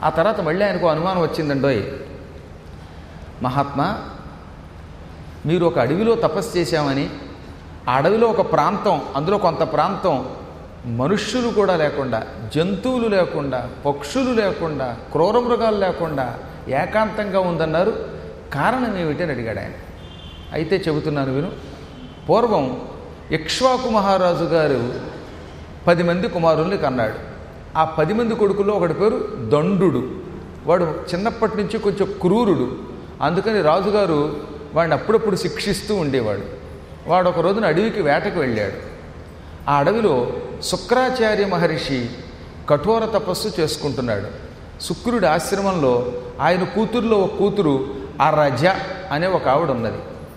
ఆ తర్వాత మళ్ళీ ఆయనకు అనుమానం వచ్చిందండోయ్ మహాత్మా మీరు ఒక అడవిలో తపస్సు చేశామని ఆ అడవిలో ఒక ప్రాంతం అందులో కొంత ప్రాంతం మనుష్యులు కూడా లేకుండా జంతువులు లేకుండా పక్షులు లేకుండా క్రూర మృగాలు లేకుండా ఏకాంతంగా ఉందన్నారు కారణం ఏమిటని అడిగాడు ఆయన అయితే చెబుతున్నాను విను పూర్వం ఇక్ష్వాకు మహారాజు గారు పది మంది కుమారుల్ని కన్నాడు ఆ పది మంది కొడుకుల్లో ఒకటి పేరు దండుడు వాడు చిన్నప్పటి నుంచి కొంచెం క్రూరుడు అందుకని రాజుగారు వాడిని అప్పుడప్పుడు శిక్షిస్తూ ఉండేవాడు వాడు ఒక రోజున అడవికి వేటకు వెళ్ళాడు ఆ అడవిలో శుక్రాచార్య మహర్షి కఠోర తపస్సు చేసుకుంటున్నాడు శుక్రుడి ఆశ్రమంలో ఆయన కూతురులో ఒక కూతురు అరజ అనే ఒక ఆవిడ ఉన్నది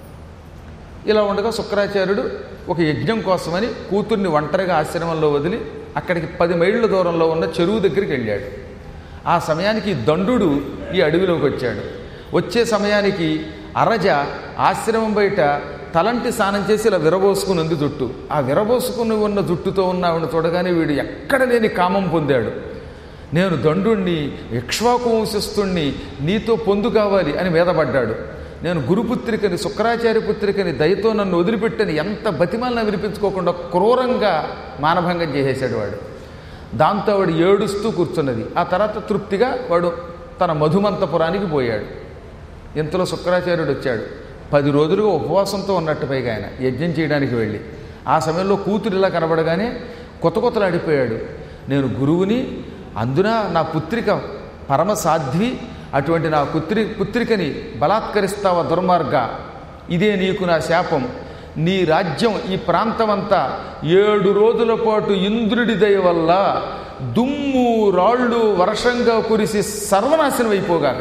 ఇలా ఉండగా శుక్రాచార్యుడు ఒక యజ్ఞం కోసమని కూతుర్ని ఒంటరిగా ఆశ్రమంలో వదిలి అక్కడికి పది మైళ్ళ దూరంలో ఉన్న చెరువు దగ్గరికి వెళ్ళాడు ఆ సమయానికి ఈ దండుడు ఈ అడవిలోకి వచ్చాడు వచ్చే సమయానికి అరజ ఆశ్రమం బయట తలంటి స్నానం చేసి ఇలా విరబోసుకుని ఉంది జుట్టు ఆ విరబోసుకుని ఉన్న జుట్టుతో ఉన్న ఆవిడ చూడగానే వీడు ఎక్కడ లేని కామం పొందాడు నేను దండుణ్ణి ఇక్ష్వాకు వంశస్థుణ్ణి నీతో పొందు కావాలి అని మీదపడ్డాడు నేను గురుపుత్రికని శుక్రాచార్య పుత్రికని దయతో నన్ను వదిలిపెట్టని ఎంత బతిమాలను వినిపించుకోకుండా క్రూరంగా మానభంగం చేసేశాడు వాడు దాంతో వాడు ఏడుస్తూ కూర్చున్నది ఆ తర్వాత తృప్తిగా వాడు తన మధుమంతపురానికి పోయాడు ఇంతలో శుక్రాచార్యుడు వచ్చాడు పది రోజులుగా ఉపవాసంతో ఉన్నట్టు పైగా ఆయన యజ్ఞం చేయడానికి వెళ్ళి ఆ సమయంలో కూతురు ఇలా కనబడగానే కొత్త కొత్తలాడిపోయాడు నేను గురువుని అందున నా పుత్రిక పరమ సాధ్వి అటువంటి నా పుత్రి పుత్రికని బలాత్కరిస్తావా దుర్మార్గ ఇదే నీకు నా శాపం నీ రాజ్యం ఈ ప్రాంతమంతా ఏడు రోజుల పాటు ఇంద్రుడి దయ వల్ల దుమ్ము రాళ్ళు వర్షంగా కురిసి సర్వనాశనం అయిపోగాక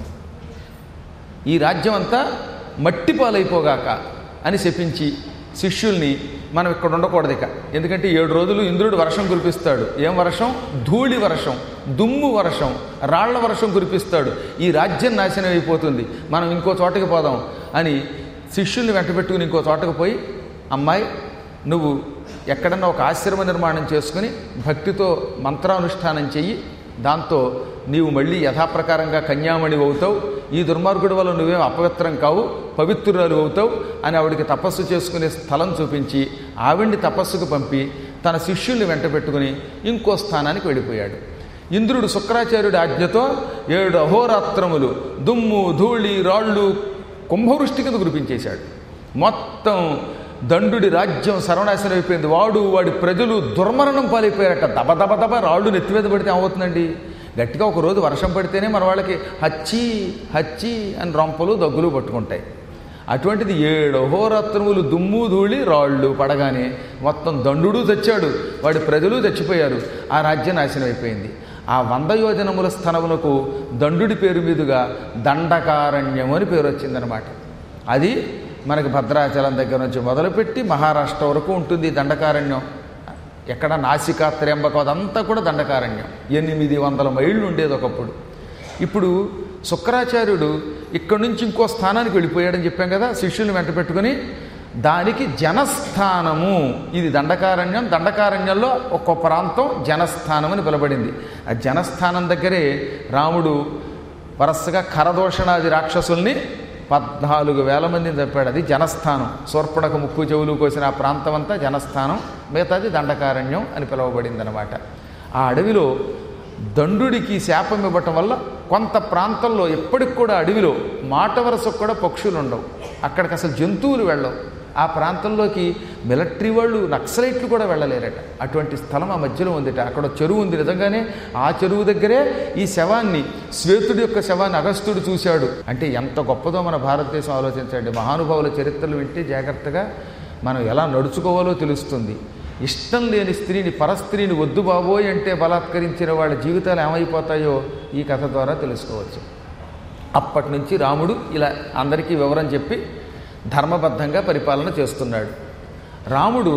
ఈ రాజ్యం అంతా మట్టి పాలైపోగాక అని శపించి శిష్యుల్ని మనం ఇక్కడ ఉండకూడదు ఇక ఎందుకంటే ఏడు రోజులు ఇంద్రుడు వర్షం కురిపిస్తాడు ఏం వర్షం ధూళి వర్షం దుమ్ము వర్షం రాళ్ల వర్షం కురిపిస్తాడు ఈ రాజ్యం నాశనం అయిపోతుంది మనం ఇంకో చోటకి పోదాం అని శిష్యుల్ని వెంట పెట్టుకుని ఇంకో చోటకు పోయి అమ్మాయి నువ్వు ఎక్కడన్నా ఒక ఆశ్రమ నిర్మాణం చేసుకుని భక్తితో మంత్రానుష్ఠానం చెయ్యి దాంతో నీవు మళ్ళీ యథాప్రకారంగా కన్యామణి అవుతావు ఈ దుర్మార్గుడి వల్ల నువ్వేం అపవిత్రం కావు పవిత్రురాలు అవుతావు అని ఆవిడికి తపస్సు చేసుకునే స్థలం చూపించి ఆవిడ్ని తపస్సుకు పంపి తన శిష్యుల్ని వెంట పెట్టుకుని ఇంకో స్థానానికి వెళ్ళిపోయాడు ఇంద్రుడు శుక్రాచార్యుడి ఆజ్ఞతో ఏడు అహోరాత్రములు దుమ్ము ధూళి రాళ్ళు కుంభవృష్టి కింద కురిపించేశాడు మొత్తం దండుడి రాజ్యం సర్వనాశనం అయిపోయింది వాడు వాడి ప్రజలు దుర్మరణం పాలైపోయారట దబ దబ దబ రాళ్ళు నెత్తి మీద పడితే ఏమవుతుందండి గట్టిగా ఒక రోజు వర్షం పడితేనే మన వాళ్ళకి హచ్చి హచ్చి అని రొంపలు దగ్గులు పట్టుకుంటాయి అటువంటిది ఏడు అహోరాత్రములు దుమ్ము ధూళి రాళ్ళు పడగానే మొత్తం దండుడు చచ్చాడు వాడి ప్రజలు చచ్చిపోయారు ఆ రాజ్యం నాశనం అయిపోయింది ఆ వంద యోజనముల స్థనములకు దండుడి పేరు మీదుగా దండకారణ్యం అని పేరు వచ్చిందనమాట అది మనకి భద్రాచలం దగ్గర నుంచి మొదలుపెట్టి మహారాష్ట్ర వరకు ఉంటుంది ఈ దండకారణ్యం ఎక్కడ నాసికా త్ర్యంబకం అదంతా కూడా దండకారణ్యం ఎనిమిది వందల మైళ్ళు ఉండేది ఒకప్పుడు ఇప్పుడు శుక్రాచార్యుడు ఇక్కడి నుంచి ఇంకో స్థానానికి వెళ్ళిపోయాడని చెప్పాం కదా శిష్యుని వెంట పెట్టుకుని దానికి జనస్థానము ఇది దండకారణ్యం దండకారణ్యంలో ఒక ప్రాంతం జనస్థానం అని పిలబడింది ఆ జనస్థానం దగ్గరే రాముడు వరసగా ఖరదోషణాది రాక్షసుల్ని పద్నాలుగు వేల మందిని చంపాడు అది జనస్థానం సూర్పణక ముక్కు చెవులు కోసిన ఆ ప్రాంతం అంతా జనస్థానం మిగతాది దండకారణ్యం అని పిలువబడింది అనమాట ఆ అడవిలో దండుడికి శాపం ఇవ్వటం వల్ల కొంత ప్రాంతంలో ఎప్పటికి కూడా అడవిలో మాట వరసకు కూడా పక్షులు ఉండవు అక్కడికి అసలు జంతువులు వెళ్ళవు ఆ ప్రాంతంలోకి మిలిటరీ వాళ్ళు నక్సలైట్లు కూడా వెళ్ళలేరట అటువంటి స్థలం ఆ మధ్యలో ఉందిట అక్కడ చెరువు ఉంది నిజంగానే ఆ చెరువు దగ్గరే ఈ శవాన్ని శ్వేతుడి యొక్క శవాన్ని అగస్త్యుడు చూశాడు అంటే ఎంత గొప్పదో మన భారతదేశం ఆలోచించండి మహానుభావుల చరిత్రలు వింటే జాగ్రత్తగా మనం ఎలా నడుచుకోవాలో తెలుస్తుంది ఇష్టం లేని స్త్రీని పరస్త్రీని వద్దు బాబోయ్ అంటే బలాత్కరించిన వాళ్ళ జీవితాలు ఏమైపోతాయో ఈ కథ ద్వారా తెలుసుకోవచ్చు అప్పటి నుంచి రాముడు ఇలా అందరికీ వివరం చెప్పి ధర్మబద్ధంగా పరిపాలన చేస్తున్నాడు రాముడు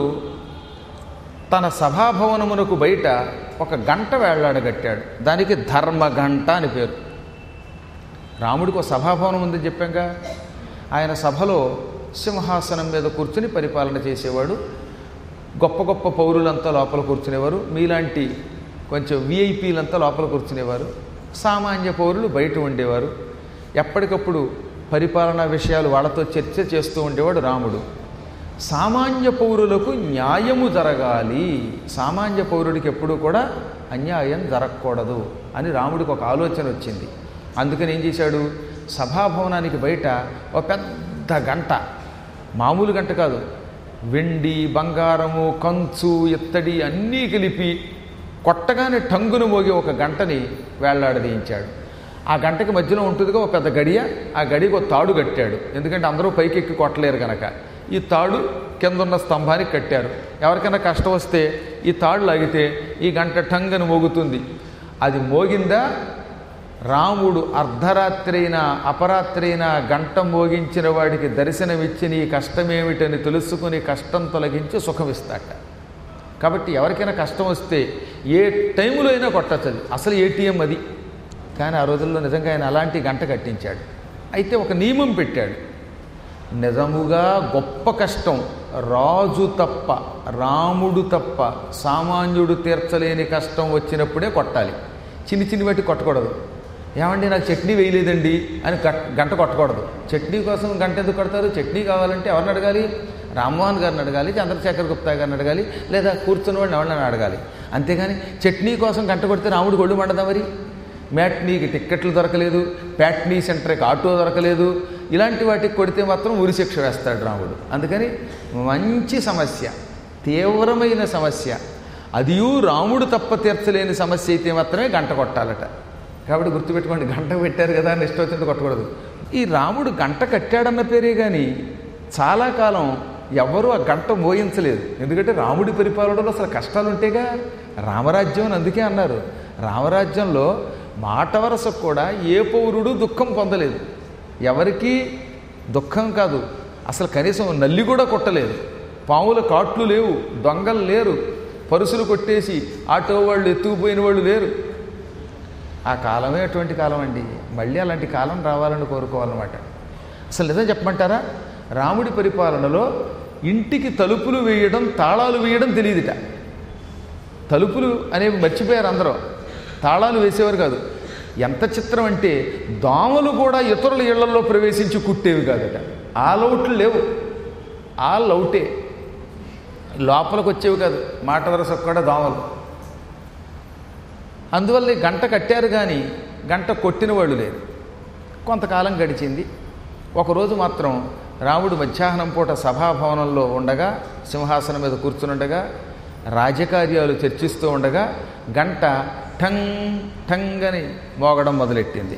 తన సభాభవనమునకు బయట ఒక గంట వేళ్లాడగట్టాడు దానికి ధర్మగంట అని పేరు రాముడికి ఒక సభాభవనం ఉందని చెప్పాక ఆయన సభలో సింహాసనం మీద కూర్చుని పరిపాలన చేసేవాడు గొప్ప గొప్ప పౌరులంతా లోపల కూర్చునేవారు మీలాంటి కొంచెం విఐపీలంతా లోపల కూర్చునేవారు సామాన్య పౌరులు బయట ఉండేవారు ఎప్పటికప్పుడు పరిపాలనా విషయాలు వాళ్ళతో చర్చ చేస్తూ ఉండేవాడు రాముడు సామాన్య పౌరులకు న్యాయము జరగాలి సామాన్య పౌరుడికి ఎప్పుడూ కూడా అన్యాయం జరగకూడదు అని రాముడికి ఒక ఆలోచన వచ్చింది అందుకని ఏం చేశాడు సభాభవనానికి బయట ఒక పెద్ద గంట మామూలు గంట కాదు వెండి బంగారము కంచు ఇత్తడి అన్నీ కలిపి కొట్టగానే టంగును మోగి ఒక గంటని వేళ్లాడదీయించాడు ఆ గంటకి మధ్యలో ఉంటుందిగా ఒక పెద్ద గడియ ఆ గడికి ఒక తాడు కట్టాడు ఎందుకంటే అందరూ పైకి ఎక్కి కొట్టలేరు కనుక ఈ తాడు కింద ఉన్న స్తంభానికి కట్టారు ఎవరికైనా కష్టం వస్తే ఈ తాడు లాగితే ఈ గంట టంగని మోగుతుంది అది మోగిందా రాముడు అర్ధరాత్రైనా అపరాత్రైనా గంట మోగించిన వాడికి దర్శనమిచ్చి నీ కష్టమేమిటని తెలుసుకుని కష్టం తొలగించి సుఖమిస్తాట కాబట్టి ఎవరికైనా కష్టం వస్తే ఏ టైంలో అయినా కొట్టచ్చు అసలు ఏటీఎం అది కానీ ఆ రోజుల్లో నిజంగా ఆయన అలాంటి గంట కట్టించాడు అయితే ఒక నియమం పెట్టాడు నిజముగా గొప్ప కష్టం రాజు తప్ప రాముడు తప్ప సామాన్యుడు తీర్చలేని కష్టం వచ్చినప్పుడే కొట్టాలి చిన్ని చిన్ని బట్టి కొట్టకూడదు ఏమండి నాకు చట్నీ వేయలేదండి అని గట్- గంట కొట్టకూడదు చట్నీ కోసం గంట ఎందుకు కొడతారు చట్నీ కావాలంటే ఎవరిని అడగాలి రామ్మోహన్ గారిని అడగాలి చంద్రశేఖర్ గుప్తా గారిని అడగాలి లేదా కూర్చున్న వాడిని ఎవరిని అడగాలి అంతేగాని చట్నీ కోసం గంట కొడితే రాముడు ఒళ్ళు మండదా మరి మ్యాట్నీకి టిక్కెట్లు దొరకలేదు ప్యాట్నీ సెంటర్కి ఆటో దొరకలేదు ఇలాంటి వాటికి కొడితే మాత్రం ఉరి శిక్ష వేస్తాడు రాముడు అందుకని మంచి సమస్య తీవ్రమైన సమస్య అదియూ రాముడు తప్ప తీర్చలేని సమస్య అయితే మాత్రమే గంట కొట్టాలట కాబట్టి గుర్తుపెట్టుకోండి గంట పెట్టారు కదా అని ఇష్టం వచ్చినట్టు కొట్టకూడదు ఈ రాముడు గంట కట్టాడన్న పేరే కానీ చాలా కాలం ఎవ్వరూ ఆ గంట మోయించలేదు ఎందుకంటే రాముడి పరిపాలనలో అసలు కష్టాలు ఉంటేగా రామరాజ్యం అని అందుకే అన్నారు రామరాజ్యంలో మాట వరసకు కూడా ఏ పౌరుడు దుఃఖం పొందలేదు ఎవరికీ దుఃఖం కాదు అసలు కనీసం నల్లి కూడా కొట్టలేదు పాముల కాట్లు లేవు దొంగలు లేరు పరుసులు కొట్టేసి ఆటో వాళ్ళు ఎత్తుకుపోయిన వాళ్ళు లేరు ఆ కాలమే అటువంటి కాలం అండి మళ్ళీ అలాంటి కాలం రావాలని కోరుకోవాలన్నమాట అసలు నిజం చెప్పమంటారా రాముడి పరిపాలనలో ఇంటికి తలుపులు వేయడం తాళాలు వేయడం తెలియదుట తలుపులు అనేవి మర్చిపోయారు అందరూ తాళాలు వేసేవారు కాదు ఎంత చిత్రం అంటే దోమలు కూడా ఇతరుల ఇళ్లలో ప్రవేశించి కుట్టేవి కాదట ఆ లౌట్లు లేవు ఆ లౌటే లోపలికి వచ్చేవి కాదు మాట వరసకు కూడా దోమలు అందువల్ల ఈ గంట కట్టారు కానీ గంట కొట్టిన వాళ్ళు లేరు కొంతకాలం గడిచింది ఒకరోజు మాత్రం రాముడు మధ్యాహ్నం పూట సభాభవనంలో ఉండగా సింహాసనం మీద కూర్చునుండగా రాజకార్యాలు చర్చిస్తూ ఉండగా గంట ఠంగ్ ఠంగ్ అని మోగడం మొదలెట్టింది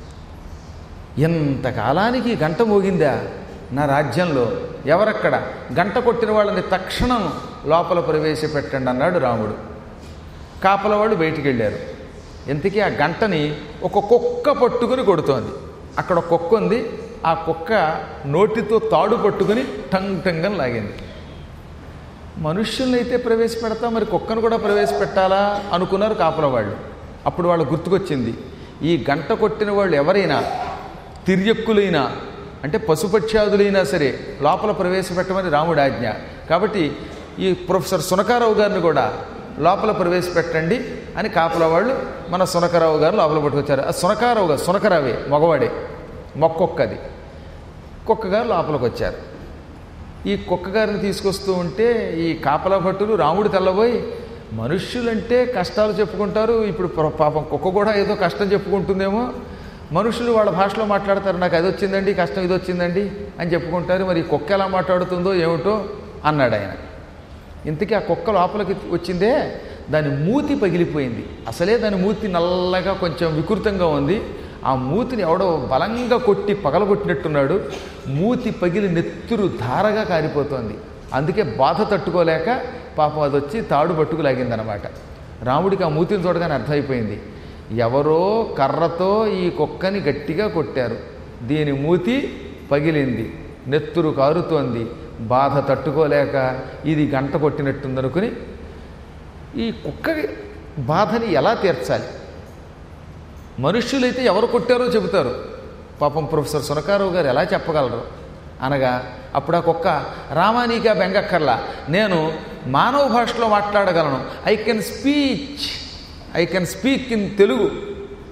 ఎంతకాలానికి ఈ గంట మోగిందా నా రాజ్యంలో ఎవరక్కడ గంట కొట్టిన వాళ్ళని తక్షణం లోపల ప్రవేశపెట్టండి అన్నాడు రాముడు కాపల వాళ్ళు బయటికి వెళ్ళారు ఇంతకీ ఆ గంటని ఒక కుక్క పట్టుకుని కొడుతోంది అక్కడ ఒక కుక్క ఉంది ఆ కుక్క నోటితో తాడు పట్టుకుని టంగ్ టంగ్ అని లాగింది మనుష్యుల్ని అయితే ప్రవేశపెడతా మరి కుక్కను కూడా ప్రవేశపెట్టాలా అనుకున్నారు కాపల వాళ్ళు అప్పుడు వాళ్ళు గుర్తుకొచ్చింది ఈ గంట కొట్టిన వాళ్ళు ఎవరైనా తిర్యక్కులైనా అంటే పశుపక్ష్యాదులైనా సరే లోపల ప్రవేశపెట్టమని రాముడి ఆజ్ఞ కాబట్టి ఈ ప్రొఫెసర్ సునకారావు గారిని కూడా లోపల ప్రవేశపెట్టండి అని కాపల వాళ్ళు మన సునకారావు గారు లోపల పట్టుకొచ్చారు ఆ సునకారావు గారు సునకరావే మగవాడే మొక్కొక్కది కుక్క గారు లోపలికి వచ్చారు ఈ కుక్క గారిని తీసుకొస్తూ ఉంటే ఈ కాపలా భట్టులు రాముడు తెల్లబోయి మనుష్యులంటే కష్టాలు చెప్పుకుంటారు ఇప్పుడు ప్ర- పాపం కుక్క కూడా ఏదో కష్టం చెప్పుకుంటుందేమో మనుషులు వాళ్ళ భాషలో మాట్లాడతారు నాకు అది వచ్చిందండి కష్టం ఇది వచ్చిందండి అని చెప్పుకుంటారు మరి ఈ కుక్క ఎలా మాట్లాడుతుందో ఏమిటో అన్నాడు ఆయన ఇంతకీ ఆ కుక్క లోపలికి వచ్చిందే దాని మూతి పగిలిపోయింది అసలే దాని మూతి నల్లగా కొంచెం వికృతంగా ఉంది ఆ మూతిని ఎవడో బలంగా కొట్టి పగలగొట్టినట్టున్నాడు మూతి పగిలి నెత్తురు ధారగా కారిపోతోంది అందుకే బాధ తట్టుకోలేక పాపం అది వచ్చి తాడు పట్టుకు లాగిందనమాట రాముడికి ఆ మూతిని చూడగానే అర్థమైపోయింది ఎవరో కర్రతో ఈ కుక్కని గట్టిగా కొట్టారు దీని మూతి పగిలింది నెత్తురు కారుతోంది బాధ తట్టుకోలేక ఇది గంట కొట్టినట్టుందనుకుని ఈ కుక్క బాధని ఎలా తీర్చాలి మనుష్యులైతే ఎవరు కొట్టారో చెబుతారు పాపం ప్రొఫెసర్ సునకారావు గారు ఎలా చెప్పగలరు అనగా అప్పుడు ఆ కుక్క రామానీగా బెంగక్కర్లా నేను మానవ భాషలో మాట్లాడగలను I can speech I can speak in Telugu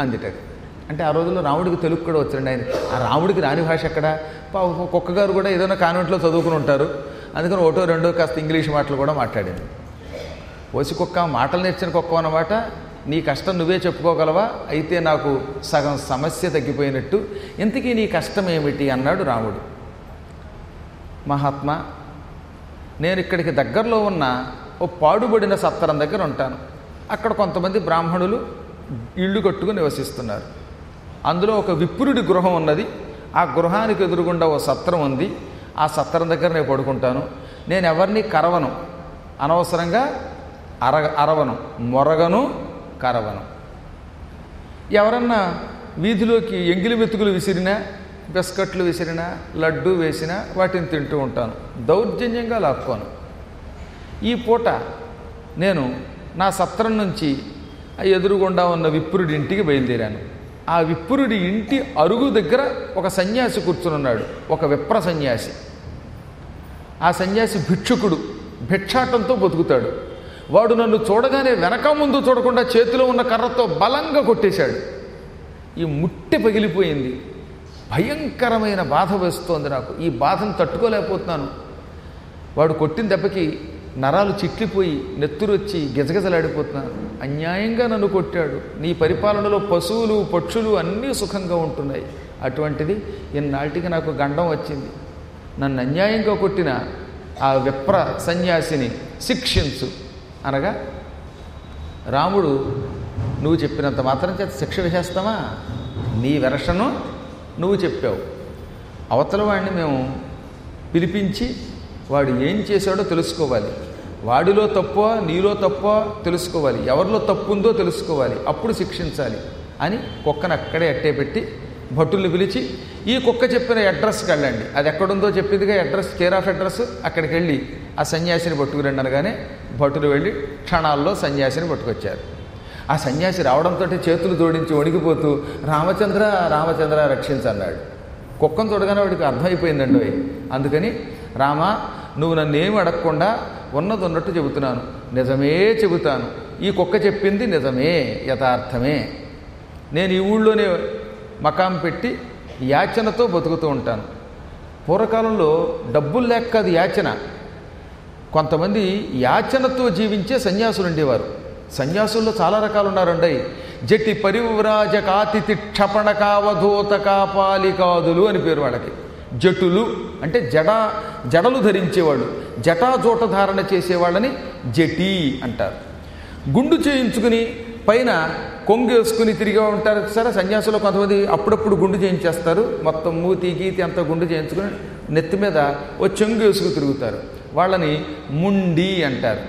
అందిట అంటే ఆ రోజుల్లో రాముడికి తెలుగు కూడా వచ్చండి ఆయన ఆ రాముడికి రాని భాష ఎక్కడ పాపం కుక్క గారు కూడా ఏదైనా కాన్వెంట్లో చదువుకుని ఉంటారు అందుకని ఒకటో రెండో కాస్త ఇంగ్లీష్ మాటలు కూడా మాట్లాడింది ఓసి కుక్క మాటలు నేర్చిన కుక్క అన్నమాట నీ కష్టం నువ్వే చెప్పుకోగలవా అయితే నాకు సగం సమస్య తగ్గిపోయినట్టు ఇంతకీ నీ కష్టం ఏమిటి అన్నాడు రాముడు మహాత్మా నేను ఇక్కడికి దగ్గరలో ఉన్న ఓ పాడుబడిన సత్తరం దగ్గర ఉంటాను అక్కడ కొంతమంది బ్రాహ్మణులు ఇళ్ళు కట్టుకుని నివసిస్తున్నారు అందులో ఒక విప్రుడి గృహం ఉన్నది ఆ గృహానికి ఎదురుగుండా ఓ సత్రం ఉంది ఆ సత్రం దగ్గర నేను పడుకుంటాను నేను ఎవరిని కరవను అనవసరంగా అర అరవను మొరగను కరవను ఎవరన్నా వీధిలోకి ఎంగిలి మెతుకులు విసిరినా బిస్కట్లు విసిరినా లడ్డు వేసినా వాటిని తింటూ ఉంటాను దౌర్జన్యంగా లాక్కోను ఈ పూట నేను నా సత్రం నుంచి ఆ ఎదురుగుండా ఉన్న విప్రుడి ఇంటికి బయలుదేరాను ఆ విప్రుడి ఇంటి అరుగు దగ్గర ఒక సన్యాసి కూర్చునున్నాడు ఒక విప్ర సన్యాసి ఆ సన్యాసి భిక్షుకుడు భిక్షాటంతో బతుకుతాడు వాడు నన్ను చూడగానే వెనక ముందు చూడకుండా చేతిలో ఉన్న కర్రతో బలంగా కొట్టేశాడు ఈ ముట్టె పగిలిపోయింది భయంకరమైన బాధ వేస్తోంది నాకు ఈ బాధను తట్టుకోలేకపోతున్నాను వాడు కొట్టిన దెబ్బకి నరాలు చిట్లిపోయి నెత్తురొచ్చి గిజగిజలాడిపోతున్నాను అన్యాయంగా నన్ను కొట్టాడు నీ పరిపాలనలో పశువులు పక్షులు అన్నీ సుఖంగా ఉంటున్నాయి అటువంటిది ఇన్నాటికి నాకు గండం వచ్చింది నన్ను అన్యాయంగా కొట్టిన ఆ విప్ర సన్యాసిని శిక్షించు అనగా రాముడు నువ్వు చెప్పినంత మాత్రం చేత శిక్ష వేసేస్తామా నీ వెరషను నువ్వు చెప్పావు అవతల వాడిని మేము పిలిపించి వాడు ఏం చేశాడో తెలుసుకోవాలి వాడిలో తప్పో నీలో తప్పో తెలుసుకోవాలి ఎవరిలో తప్పు ఉందో తెలుసుకోవాలి అప్పుడు శిక్షించాలి అని కుక్కను అక్కడే అట్టే పెట్టి భటుల్ని పిలిచి ఈ కుక్క చెప్పిన అడ్రస్కి వెళ్ళండి అది ఎక్కడుందో చెప్పిందిగా అడ్రస్ కేర్ ఆఫ్ అడ్రస్ అక్కడికి వెళ్ళి ఆ సన్యాసిని పట్టుకురండి అనగానే భటులు వెళ్ళి క్షణాల్లో సన్యాసిని పట్టుకొచ్చారు ఆ సన్యాసి రావడంతో చేతులు జోడించి వణికిపోతూ రామచంద్ర రామచంద్ర రక్షించన్నాడు కుక్కను చూడగానే వాడికి అర్థమైపోయిందండి ఓయ్. అందుకని రామ నువ్వు నన్ను ఏమి అడగకుండా ఉన్నది ఉన్నట్టు చెబుతున్నాను నిజమే చెబుతాను ఈ కుక్క చెప్పింది నిజమే యథార్థమే నేను ఈ ఊళ్ళోనే మకాం పెట్టి యాచనతో బతుకుతూ ఉంటాను పూర్వకాలంలో డబ్బులు లేక అది యాచన కొంతమంది యాచనతో జీవించే సన్యాసులు ఉండేవారు సన్యాసుల్లో చాలా రకాలు ఉన్నారండి జటి పరివ్రాజ కాతిథి క్షపణ కావధూత కాపాలికాదులు అని పేరు వాళ్ళకి జటులు అంటే జడ జడలు ధరించేవాళ్ళు జటాజోట ధారణ చేసేవాళ్ళని జటి అంటారు గుండు చేయించుకుని పైన కొంగు వేసుకుని తిరిగి ఉంటారు సరే సన్యాసులు కొంతమంది అప్పుడప్పుడు గుండు చేయించేస్తారు మొత్తం మూతి గీతి అంతా గుండు చేయించుకుని నెత్తి మీద ఓ చెంగు వేసుకు తిరుగుతారు వాళ్ళని ముండి అంటారు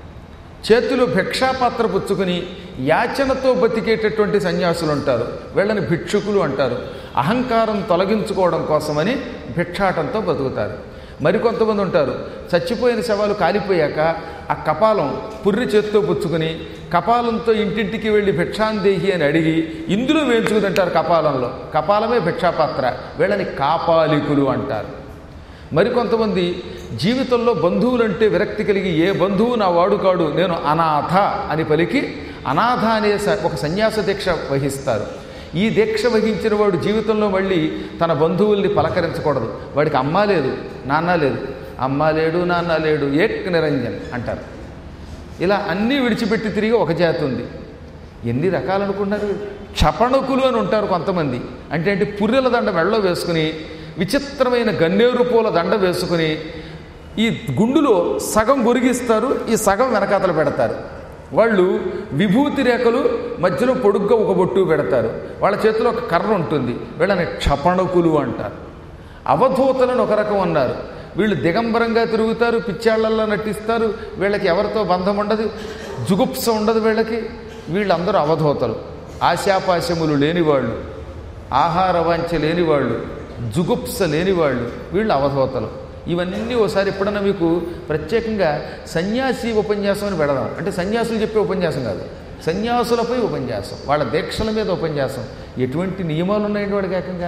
చేతిలో భిక్షాపాత్ర పుచ్చుకుని యాచనతో బతికేటటువంటి సన్యాసులు ఉంటారు వీళ్ళని భిక్షుకులు అంటారు అహంకారం తొలగించుకోవడం కోసమని భిక్షాటంతో బతుకుతారు మరికొంతమంది ఉంటారు చచ్చిపోయిన శవాలు కాలిపోయాక ఆ కపాలం పుర్రి చేత్తో పుచ్చుకుని కపాలంతో ఇంటింటికి వెళ్ళి భిక్షాందేహి అని అడిగి ఇందులో వేయించుకుని తింటారు కపాలంలో కపాలమే భిక్షాపాత్ర వీళ్ళని కాపాలికులు అంటారు మరికొంతమంది జీవితంలో బంధువులంటే విరక్తి కలిగి ఏ బంధువు నా వాడు కాడు నేను అనాథ అని పలికి అనాథ అనే స- ఒక సన్యాస దీక్ష వహిస్తారు ఈ దీక్ష వహించిన వాడు జీవితంలో మళ్ళీ తన బంధువుల్ని పలకరించకూడదు వాడికి అమ్మ లేదు నాన్న లేదు అమ్మ లేడు నాన్న లేడు ఏక్ నిరంజన్ అంటారు ఇలా అన్నీ విడిచిపెట్టి తిరిగి ఒక జాతి ఉంది ఎన్ని రకాలు అనుకున్నారు క్షపణకులు అని ఉంటారు కొంతమంది అంటే అంటే పుర్రెల దండ మెళ్ళలో వేసుకుని విచిత్రమైన గన్నేరు పూల దండ వేసుకుని ఈ గుండులో సగం గురిగిస్తారు ఈ సగం వెనకాతలు పెడతారు వాళ్ళు విభూతి రేఖలు మధ్యలో పొడుగ్గా ఒక బొట్టు పెడతారు వాళ్ళ చేతిలో ఒక కర్ర ఉంటుంది వీళ్ళని క్షపణకులు అంటారు అవధూతలను ఒక రకం అన్నారు వీళ్ళు దిగంబరంగా తిరుగుతారు పిచ్చాళ్లల్లో నటిస్తారు వీళ్ళకి ఎవరితో బంధం ఉండదు జుగుప్స ఉండదు వీళ్ళకి వీళ్ళందరూ అవధూతలు ఆశాపాశములు లేనివాళ్ళు ఆహార వాంఛ లేనివాళ్ళు జుగుప్స లేనివాళ్ళు వీళ్ళు అవధూతలు ఇవన్నీ ఓసారి ఎప్పుడన్నా మీకు ప్రత్యేకంగా సన్యాసి ఉపన్యాసం అని పెడదాం అంటే సన్యాసులు చెప్పే ఉపన్యాసం కాదు సన్యాసులపై ఉపన్యాసం వాళ్ళ దీక్షల మీద ఉపన్యాసం ఎటువంటి నియమాలు ఉన్నాయండి వాడికి ఏకంగా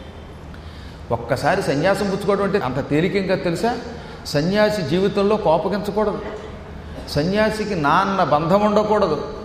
ఒక్కసారి సన్యాసం పుచ్చుకోవడం అంటే అంత తేలికంగా తెలుసా సన్యాసి జీవితంలో కోపగించకూడదు సన్యాసికి నాన్న బంధం ఉండకూడదు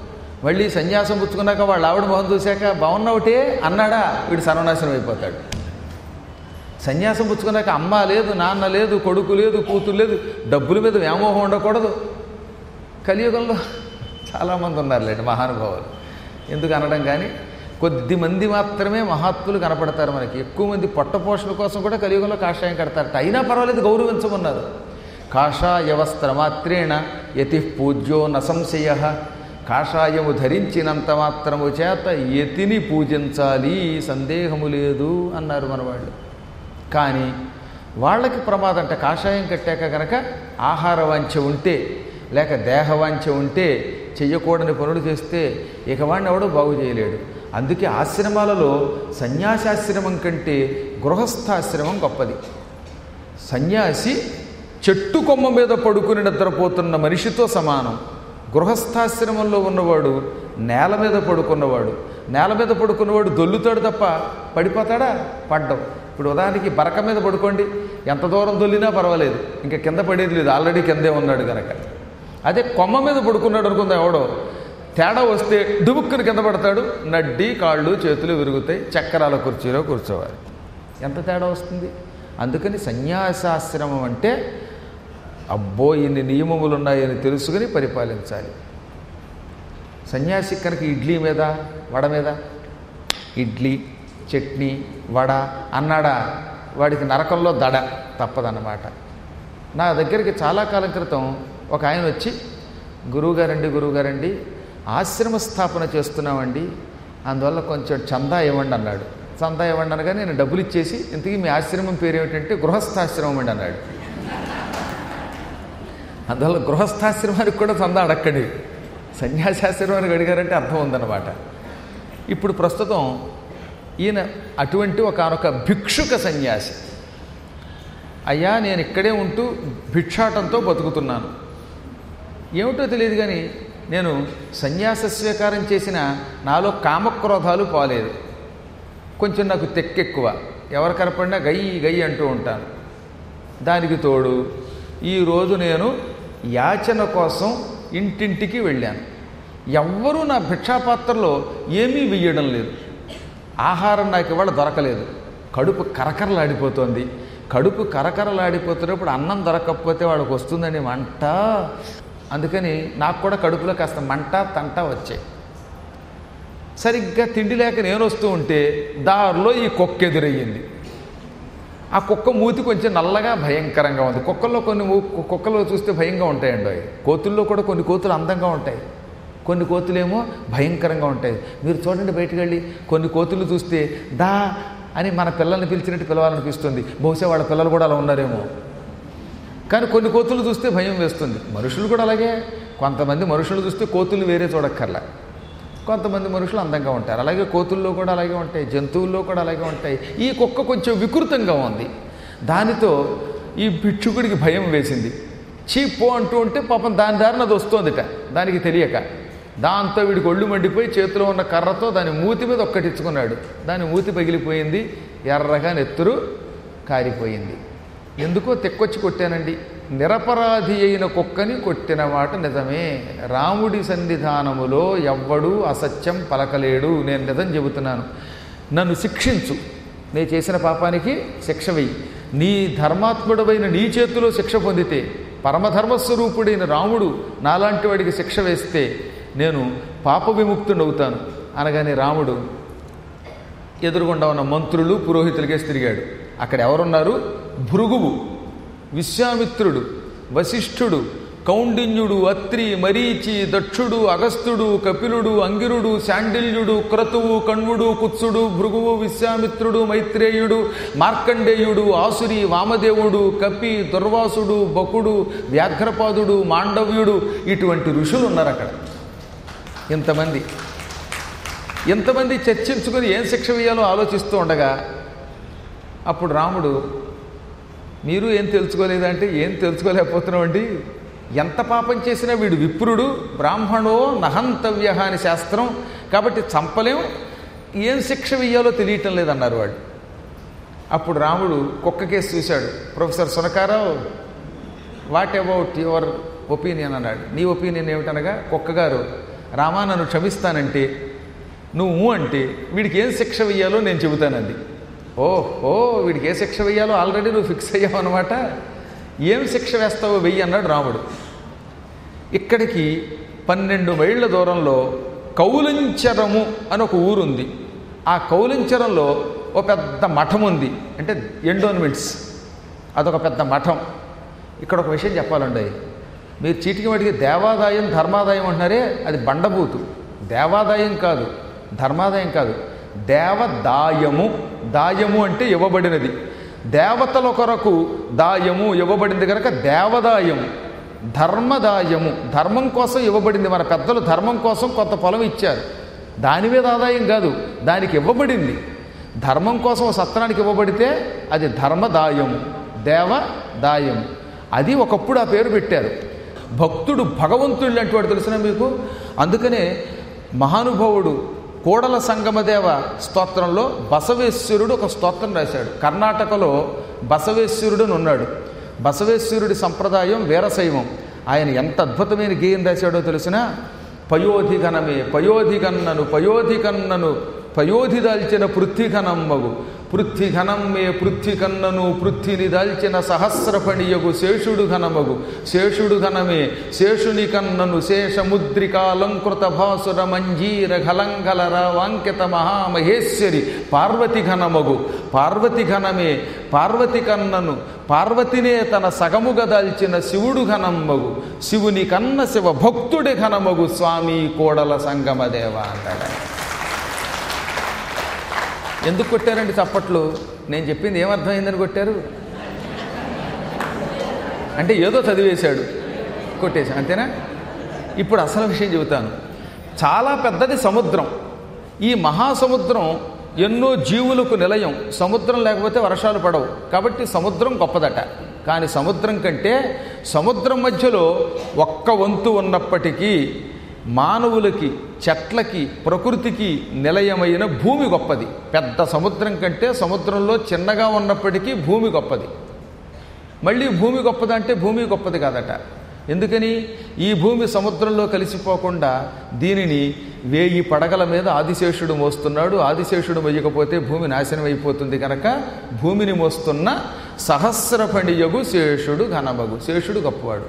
మళ్ళీ సన్యాసం పుచ్చుకున్నాక వాళ్ళ ఆవిడ మొహం చూశాక బాగున్నావుటే అన్నాడా వీడు సర్వనాశనం అయిపోతాడు సన్యాసం పుచ్చుకున్నాక అమ్మ లేదు నాన్న లేదు కొడుకు లేదు కూతురు లేదు డబ్బుల మీద వ్యామోహం ఉండకూడదు కలియుగంలో చాలామంది ఉన్నారులేండి మహానుభావులు ఎందుకు అనడం కానీ కొద్ది మంది మాత్రమే మహాత్ములు కనపడతారు మనకి ఎక్కువ మంది పొట్టపోషణ కోసం కూడా కలియుగంలో కాషాయం కడతారట అయినా పర్వాలేదు గౌరవించమన్నారు కాషాయ వస్త్రమాత్రేణ యతి పూజ్యో నసంశయ కాషాయము ధరించినంత మాత్రము చేత యతిని పూజించాలి సందేహము లేదు అన్నారు మన వాళ్ళు కానీ వాళ్ళకి ప్రమాదం అంటే కాషాయం కట్టాక కనుక ఆహార వాంఛ ఉంటే లేక దేహవాంఛ ఉంటే చెయ్యకూడని పనులు చేస్తే ఇక వాడిని ఎవడో బాగు చేయలేడు అందుకే ఆశ్రమాలలో సన్యాసాశ్రమం కంటే గృహస్థాశ్రమం గొప్పది సన్యాసి చెట్టు కొమ్మ మీద పడుకుని నిద్రపోతున్న మనిషితో సమానం గృహస్థాశ్రమంలో ఉన్నవాడు నేల మీద పడుకున్నవాడు నేల మీద పడుకున్నవాడు దొల్లుతాడు తప్ప పడిపోతాడా పడ్డం ఇప్పుడు ఉదాహరణకి బరక మీద పడుకోండి ఎంత దూరం దొల్లినా పర్వాలేదు ఇంకా కింద పడేది లేదు ఆల్రెడీ కిందే ఉన్నాడు కనుక అదే కొమ్మ మీద పడుకున్నాడు అనుకుందా ఎవడో తేడా వస్తే డుబుక్కుని కింద పడతాడు నడ్డి కాళ్ళు చేతులు విరుగుతాయి చక్రాల కుర్చీలో కూర్చోవాలి ఎంత తేడా వస్తుంది అందుకని సన్యాసాశ్రమం అంటే అబ్బో ఇన్ని నియమములు ఉన్నాయని తెలుసుకుని పరిపాలించాలి సన్యాసి కనుక ఇడ్లీ మీద వడ మీద ఇడ్లీ చట్నీ వడ అన్నాడా వాడికి నరకంలో దడ తప్పదన్నమాట నా దగ్గరికి చాలా కాలం క్రితం ఒక ఆయన వచ్చి గురువుగారండి గురువుగారండి ఆశ్రమ స్థాపన చేస్తున్నామండి అందువల్ల కొంచెం చందా ఇవ్వండి అన్నాడు చందా ఇవ్వండి అనగా నేను డబ్బులు ఇచ్చేసి ఇంతకీ మీ ఆశ్రమం పేరు ఏమిటంటే గృహస్థాశ్రమం అండి అన్నాడు అందువల్ల గృహస్థాశ్రమానికి కూడా చందా అడక్కడి సన్యాసాశ్రమానికి అడిగారంటే అర్థం ఉందన్నమాట ఇప్పుడు ప్రస్తుతం ఈయన అటువంటి ఒకనొక భిక్షుక సన్యాసి అయ్యా నేను ఇక్కడే ఉంటూ భిక్షాటంతో బతుకుతున్నాను ఏమిటో తెలియదు కానీ నేను సన్యాస స్వీకారం చేసిన నాలో కామక్రోధాలు పోలేదు కొంచెం నాకు తెక్కెక్కువ ఎవరు కనపడినా గయ్యి గయ్యి అంటూ ఉంటాను దానికి తోడు ఈరోజు నేను యాచన కోసం ఇంటింటికి వెళ్ళాను ఎవ్వరూ నా భిక్షాపాత్రలో ఏమీ వెయ్యడం లేదు ఆహారం నాకు ఇవాళ దొరకలేదు కడుపు కరకరలాడిపోతోంది కడుపు కరకరలాడిపోతున్నప్పుడు అన్నం దొరకకపోతే వాడికి వస్తుందని మంట అందుకని నాకు కూడా కడుపులో కాస్త మంట తంట వచ్చాయి సరిగ్గా తిండి లేక నేను వస్తూ ఉంటే దారిలో ఈ కుక్క ఎదురయ్యింది ఆ కుక్క మూతి కొంచెం నల్లగా భయంకరంగా ఉంది కుక్కల్లో కొన్ని మూ- కుక్కలు చూస్తే భయంగా ఉంటాయండి అవి కోతుల్లో కూడా కొన్ని కోతులు అందంగా ఉంటాయి కొన్ని కోతులేమో భయంకరంగా ఉంటాయి మీరు చూడండి బయటికి వెళ్ళి కొన్ని కోతులు చూస్తే దా అని మన పిల్లల్ని పిలిచినట్టు పిలవాలనిపిస్తుంది బహుశా వాళ్ళ పిల్లలు కూడా అలా ఉన్నారేమో కానీ కొన్ని కోతులు చూస్తే భయం వేస్తుంది మనుషులు కూడా అలాగే కొంతమంది మనుషులు చూస్తే కోతులు వేరే చూడక్కర్లా కొంతమంది మనుషులు అందంగా ఉంటారు అలాగే కోతుల్లో కూడా అలాగే ఉంటాయి జంతువుల్లో కూడా అలాగే ఉంటాయి ఈ కుక్క కొంచెం వికృతంగా ఉంది దానితో ఈ భిక్షుకుడికి భయం వేసింది చీపో అంటూ ఉంటే పాపం దాని దారిన అది వస్తోందిట దానికి తెలియక దాంతో వీడికి ఒళ్ళు మండిపోయి చేతిలో ఉన్న కర్రతో దాని మూతి మీద ఒక్కటిచ్చుకున్నాడు దాని మూతి పగిలిపోయింది ఎర్రగా నెత్తురు కారిపోయింది ఎందుకో తెక్కొచ్చి కొట్టానండి నిరపరాధి అయిన కుక్కని కొట్టిన మాట నిజమే రాముడి సన్నిధానములో ఎవ్వడూ అసత్యం పలకలేడు నేను నిజం చెబుతున్నాను నన్ను శిక్షించు నేను చేసిన పాపానికి శిక్ష వెయ్యి నీ ధర్మాత్ముడమైన నీ చేతిలో శిక్ష పొందితే పరమధర్మస్వరూపుడైన రాముడు నాలాంటి వాడికి శిక్ష వేస్తే నేను పాప విముక్తుడవుతాను అనగానే రాముడు ఎదురుగుండా ఉన్న మంత్రులు పురోహితులకేసి తిరిగాడు అక్కడ ఎవరున్నారు భృగువు విశ్వామిత్రుడు వశిష్ఠుడు కౌండిన్యుడు అత్రి మరీచి దక్షుడు అగస్త్యుడు కపిలుడు అంగిరుడు శాండిల్యుడు క్రతువు కణ్వుడు కుత్సుడు భృగువు విశ్వామిత్రుడు మైత్రేయుడు మార్కండేయుడు ఆసురి వామదేవుడు కపి దుర్వాసుడు బకుడు వ్యాఘ్రపాదుడు మాండవ్యుడు ఇటువంటి ఋషులు ఉన్నారు అక్కడ ఇంతమంది ఇంతమంది చర్చించుకొని ఏం శిక్ష వేయాలో ఆలోచిస్తూ ఉండగా అప్పుడు రాముడు మీరు ఏం తెలుసుకోలేదంటే ఏం తెలుసుకోలేకపోతున్నామండి ఎంత పాపం చేసినా వీడు విప్రుడు బ్రాహ్మణో నహంతవ్య అని శాస్త్రం కాబట్టి చంపలేం ఏం శిక్ష వెయ్యాలో తెలియటం లేదన్నారు వాడు అప్పుడు రాముడు కుక్క కేసు చూశాడు ప్రొఫెసర్ సునకారావు వాట్ అబౌట్ యువర్ ఒపీనియన్ అన్నాడు నీ ఒపీనియన్ ఏమిటనగా కుక్కగారు రామా నన్ను క్షమిస్తానంటే నువ్వు అంటే వీడికి ఏం శిక్ష వెయ్యాలో నేను చెబుతానండి ఓహో వీడికి ఏ శిక్ష వెయ్యాలో ఆల్రెడీ నువ్వు ఫిక్స్ అయ్యావు అనమాట ఏం శిక్ష వేస్తావో వెయ్యి అన్నాడు రాముడు ఇక్కడికి పన్నెండు మైళ్ళ దూరంలో కౌలంచరము అని ఒక ఊరుంది ఆ కౌలంచరంలో ఒక పెద్ద మఠం ఉంది అంటే ఎండోన్మెంట్స్ అదొక పెద్ద మఠం ఇక్కడ ఒక విషయం చెప్పాలండి మీరు చీటికి వాటికి దేవాదాయం ధర్మాదాయం అంటున్నారే అది బండబూతు దేవాదాయం కాదు ధర్మాదాయం కాదు దేవదాయము దాయము అంటే ఇవ్వబడినది దేవతల కొరకు దాయము ఇవ్వబడింది కనుక దేవదాయము ధర్మదాయము ధర్మం కోసం ఇవ్వబడింది మన పెద్దలు ధర్మం కోసం కొంత పొలం ఇచ్చారు దాని మీద ఆదాయం కాదు దానికి ఇవ్వబడింది ధర్మం కోసం ఓ సత్రానికి ఇవ్వబడితే అది ధర్మదాయము దేవదాయము అది ఒకప్పుడు ఆ పేరు పెట్టారు భక్తుడు భగవంతుడు లాంటి వాడు తెలిసిన మీకు అందుకనే మహానుభావుడు కోడల సంగమదేవ స్తోత్రంలో బసవేశ్వరుడు ఒక స్తోత్రం రాశాడు కర్ణాటకలో బసవేశ్వరుడు అని ఉన్నాడు బసవేశ్వరుడి సంప్రదాయం వీరశైవం ఆయన ఎంత అద్భుతమైన గేయం రాశాడో తెలిసిన పయోధిగణమే పయోధిగన్నను పయోధికన్నను పయోధి దాల్చిన పృథ్వీఘనమ్మగు పృథ్వీఘనం మే పృథ్వీకన్నను పృథ్వీని దాల్చిన సహస్రఫణియగు శేషుడు ఘనమగు శేషుడు ఘనమే శేషుని కన్నను శేషముద్రికాలంకృత భాసుర మంజీర ఘలంఘల రావాంకిత మహామహేశ్వరి పార్వతి ఘనమగు పార్వతి ఘనమే పార్వతి కన్నను పార్వతినే తన సగముగా దాల్చిన శివుడు ఘనమ్మగు శివుని కన్న శివ భక్తుడి ఘనమగు స్వామి కోడల సంగమదేవ అన్నాడు ఆయన. ఎందుకు కొట్టారండి చప్పట్లు నేను చెప్పింది ఏమర్థమైందని కొట్టారు అంటే ఏదో చదివేశాడు కొట్టేశాను అంతేనా ఇప్పుడు అసలు విషయం చెబుతాను చాలా పెద్దది సముద్రం ఈ మహాసముద్రం ఎన్నో జీవులకు నిలయం సముద్రం లేకపోతే వర్షాలు పడవు కాబట్టి సముద్రం గొప్పదట కానీ సముద్రం కంటే సముద్రం మధ్యలో ఒక్క వంతు ఉన్నప్పటికీ మానవులకి చెట్లకి ప్రకృతికి నిలయమైన భూమి గొప్పది పెద్ద సముద్రం కంటే సముద్రంలో చిన్నగా ఉన్నప్పటికీ భూమి గొప్పది మళ్ళీ భూమి గొప్పదంటే భూమి గొప్పది కాదట ఎందుకని ఈ భూమి సముద్రంలో కలిసిపోకుండా దీనిని వేయి పడగల మీద ఆదిశేషుడు మోస్తున్నాడు ఆదిశేషుడు మొయ్యకపోతే భూమి నాశనం అయిపోతుంది కనుక భూమిని మోస్తున్న సహస్రఫణియగు శేషుడు ఘనమగు శేషుడు గొప్పవాడు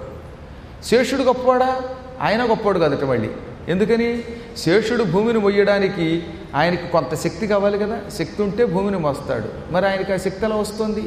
శేషుడు గొప్పవాడా ఆయన గొప్పవాడు కదట మళ్ళీ ఎందుకని శేషుడు భూమిని మొయ్యడానికి ఆయనకి కొంత శక్తి కావాలి కదా శక్తి ఉంటే భూమిని మోస్తాడు మరి ఆయనకి ఆ శక్తి ఎలా వస్తుంది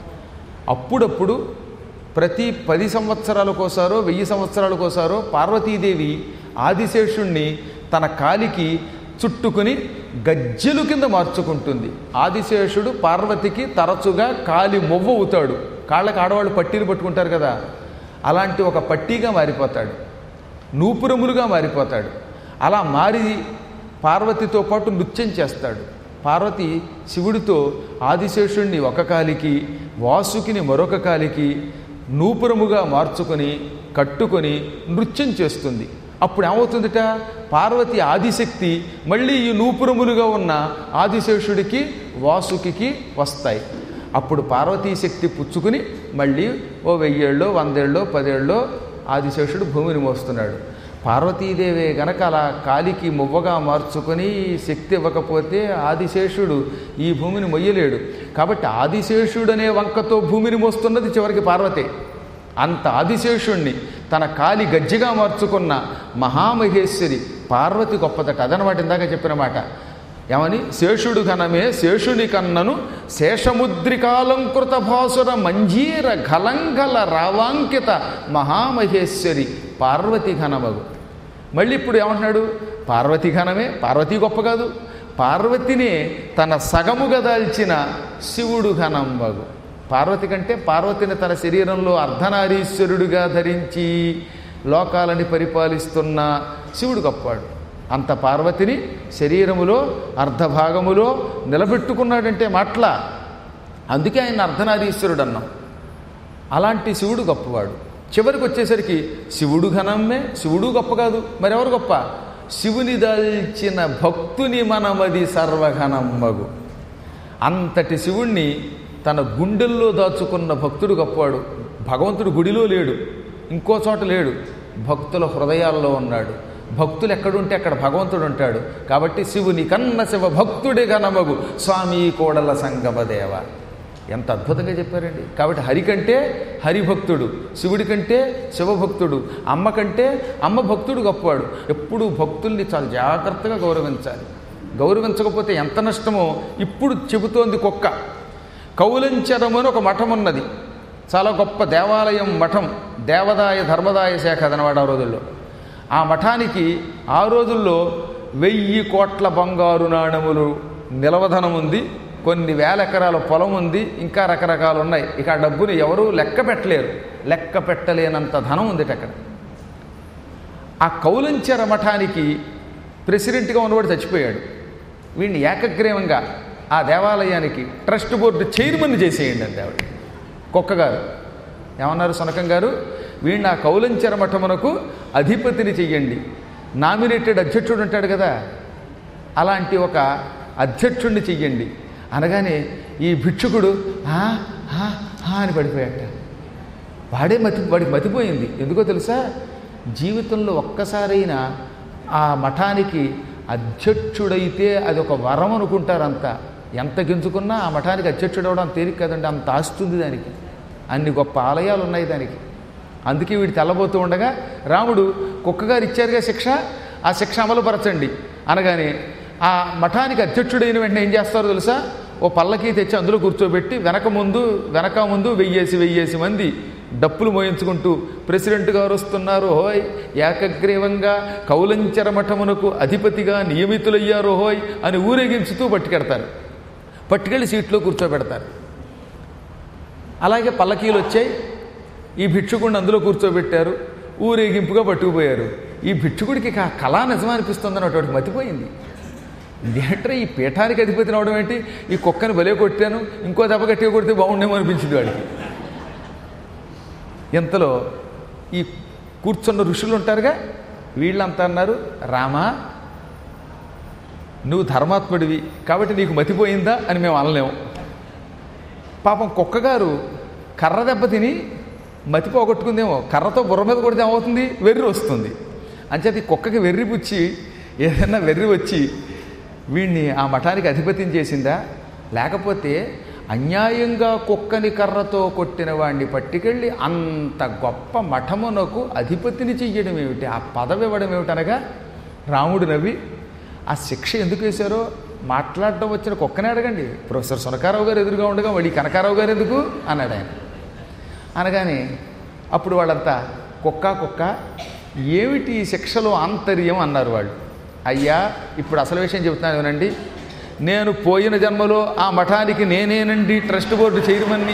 అప్పుడప్పుడు ప్రతి పది సంవత్సరాలకోసారో వెయ్యి సంవత్సరాలకోసారో పార్వతీదేవి ఆదిశేషుణ్ణి తన కాలికి చుట్టుకుని గజ్జెలు కింద మార్చుకుంటుంది ఆదిశేషుడు పార్వతికి తరచుగా కాలి మొవ్వ అవుతాడు కాళ్ళకి ఆడవాళ్ళు పట్టీలు పట్టుకుంటారు కదా అలాంటి ఒక పట్టీగా మారిపోతాడు నూపురములుగా మారిపోతాడు అలా మారి పార్వతితో పాటు నృత్యం చేస్తాడు పార్వతి శివుడితో ఆదిశేషుణ్ణి ఒక కాలికి వాసుకిని మరొక కాలికి నూపురముగా మార్చుకొని కట్టుకొని నృత్యం చేస్తుంది అప్పుడు ఏమవుతుందిట పార్వతి ఆదిశక్తి మళ్ళీ ఈ నూపురములుగా ఉన్న ఆదిశేషుడికి వాసుకి వస్తాయి అప్పుడు పార్వతీ శక్తి పుచ్చుకుని మళ్ళీ ఓ వెయ్యేళ్ళో వందేళ్ళో పదేళ్ళో ఆదిశేషుడు భూమిని మోస్తున్నాడు పార్వతీదేవి గనక అలా కాలికి మువ్వగా మార్చుకొని శక్తి ఇవ్వకపోతే ఆదిశేషుడు ఈ భూమిని మొయ్యలేడు కాబట్టి ఆదిశేషుడు అనే వంకతో భూమిని మోస్తున్నది చివరికి పార్వతే అంత ఆదిశేషుణ్ణి తన కాలి గజ్జిగా మార్చుకున్న మహామహేశ్వరి పార్వతి గొప్పదట అదనమాట ఇందాక చెప్పిన మాట ఏమని శేషుడు ఘనమే శేషుని కన్నను శేషముద్రికాలంకృత భాసుర మంజీర ఘలంఘల రావాంకిత మహామహేశ్వరి పార్వతి ఘనమగు మళ్ళీ ఇప్పుడు ఏమంటున్నాడు పార్వతి ఘనమే పార్వతి గొప్ప కాదు పార్వతినే తన సగముగా దాల్చిన శివుడు ఘనంబగు పార్వతి కంటే పార్వతిని తన శరీరంలో అర్ధనారీశ్వరుడిగా ధరించి లోకాలని పరిపాలిస్తున్న శివుడు గొప్పవాడు అంత పార్వతిని శరీరములో అర్ధభాగములో నిలబెట్టుకున్నాడంటే మాట్ల అందుకే ఆయన అర్ధనారీశ్వరుడు అన్నాం అలాంటి శివుడు గొప్పవాడు చివరికి వచ్చేసరికి శివుడు ఘనమ్మే శివుడు గొప్ప కాదు మరెవరు గొప్ప శివుని దాల్చిన భక్తుని మనమది సర్వఘనమ్మగు అంతటి శివుణ్ణి తన గుండెల్లో దాచుకున్న భక్తుడు గొప్పవాడు భగవంతుడు గుడిలో లేడు ఇంకో చోట లేడు భక్తుల హృదయాల్లో ఉన్నాడు భక్తులు ఎక్కడుంటే అక్కడ భగవంతుడు ఉంటాడు కాబట్టి శివుని కన్న శివ భక్తుడి గనమగు స్వామి కోడల సంగమదేవ ఎంత అద్భుతంగా చెప్పారండి కాబట్టి హరి కంటే హరిభక్తుడు శివుడి కంటే శివభక్తుడు అమ్మ కంటే అమ్మ భక్తుడు గొప్పవాడు ఎప్పుడూ భక్తుల్ని చాలా జాగ్రత్తగా గౌరవించాలి గౌరవించకపోతే ఎంత నష్టమో ఇప్పుడు చెబుతోంది కుక్క కౌలంచరం అని ఒక మఠం ఉన్నది చాలా గొప్ప దేవాలయం మఠం దేవదాయ ధర్మదాయ శాఖ అదనమాట ఆ రోజుల్లో ఆ మఠానికి ఆ రోజుల్లో వెయ్యి కోట్ల బంగారు నాణములు నిలవధనం ఉంది కొన్ని వేల ఎకరాల పొలం ఉంది ఇంకా రకరకాలు ఉన్నాయి ఇక ఆ డబ్బుని ఎవరూ లెక్క పెట్టలేరు లెక్క పెట్టలేనంత ధనం ఉంది అక్కడ ఆ కౌలంచెర మఠానికి ప్రెసిడెంట్గా ఉన్నవాడు చచ్చిపోయాడు వీడిని ఏకగ్రీవంగా ఆ దేవాలయానికి ట్రస్ట్ బోర్డు చైర్మన్ చేసేయండి అంతే ఆవిడ కుక్కగారు ఏమన్నారు సునకం గారు వీడిని ఆ కౌలంచెర మఠమునకు అధిపతిని చెయ్యండి నామినేటెడ్ అధ్యక్షుడు ఉంటాడు కదా అలాంటి ఒక అధ్యక్షుడిని చెయ్యండి అనగానే ఈ భిక్షుకుడు "ఆ, ఆ, ఆ" అని పడిపోయాట వాడే మతి వాడికి మతిపోయింది ఎందుకో తెలుసా జీవితంలో ఒక్కసారైనా ఆ మఠానికి అధ్యక్షుడైతే అది ఒక వరం అనుకుంటారంతా ఎంత గింజుకున్నా ఆ మఠానికి అధ్యక్షుడు అవడం తేలిక కదండి అంత ఆస్తుంది దానికి అన్ని గొప్ప ఆలయాలు ఉన్నాయి దానికి అందుకే వీడు తెల్లబోతూ ఉండగా రాముడు కుక్కగారు ఇచ్చారుగా శిక్ష ఆ శిక్ష అమలుపరచండి అనగానే ఆ మఠానికి అధ్యక్షుడైన వెంటనే ఏం చేస్తారో తెలుసా ఓ పల్లకి తెచ్చి అందులో కూర్చోబెట్టి వెనక ముందు వెనక ముందు వెయ్యేసి వెయ్యేసి మంది డప్పులు మోయించుకుంటూ ప్రెసిడెంట్ గారు వస్తున్నారు హోయ్ ఏకగ్రీవంగా కౌలంచర మఠమునకు అధిపతిగా నియమితులయ్యారు హోయ్ అని ఊరేగించుతూ పట్టుకెడతారు పట్టుకెళ్ళి సీట్లో కూర్చోబెడతారు అలాగే పల్లకీలు వచ్చాయి ఈ భిక్షుకుడిని అందులో కూర్చోబెట్టారు ఊరేగింపుగా పట్టుకుపోయారు ఈ భిక్షుకుడికి ఆ కళా నిజం అనిపిస్తుందని అటువంటి మతిపోయింది ఇదేంట్రా ఈ పీఠానికి అధిపతి అవడం ఏంటి ఈ కుక్కని బలే కొట్టాను ఇంకో దెబ్బ గట్టిగా కొడితే బాగుండేమో అనిపించింది వాడికి ఇంతలో ఈ కూర్చున్న ఋషులు ఉంటారుగా వీళ్ళంతా అన్నారు రామా నువ్వు ధర్మాత్ముడివి కాబట్టి నీకు మతిపోయిందా అని మేము అనలేము పాపం కుక్కగారు కర్ర దెబ్బ తిని మతి పోగొట్టుకుందేమో కర్రతో బుర్ర మీద కొడితే ఏమవుతుంది వెర్రి వస్తుంది అంచేత ఈ కుక్కకి వెర్రి పుచ్చి ఏదైనా వెర్రి వచ్చి వీడిని ఆ మఠానికి అధిపతిని చేసిందా లేకపోతే అన్యాయంగా కుక్కని కర్రతో కొట్టిన వాడిని పట్టుకెళ్ళి అంత గొప్ప మఠమునకు అధిపతిని చెయ్యడం ఏమిటి ఆ పదవి ఇవ్వడం ఏమిటనగా రాముడు నవ్వి ఆ శిక్ష ఎందుకు వేశారో మాట్లాడటం వచ్చిన కుక్కనే అడగండి ప్రొఫెసర్ సునకారావు గారు ఎదురుగా ఉండగా మళ్ళీ కనకారావు గారు ఎందుకు అన్నాడు ఆయన అనగానే అప్పుడు వాళ్ళంతా కుక్క కుక్క ఏమిటి ఈ శిక్షలో ఆంతర్యం అన్నారు వాళ్ళు అయ్యా ఇప్పుడు అసలు విషయం చెబుతున్నాను వినండి నేను పోయిన జన్మలో ఆ మఠానికి నేనేనండి ట్రస్ట్ బోర్డు చైర్మన్ని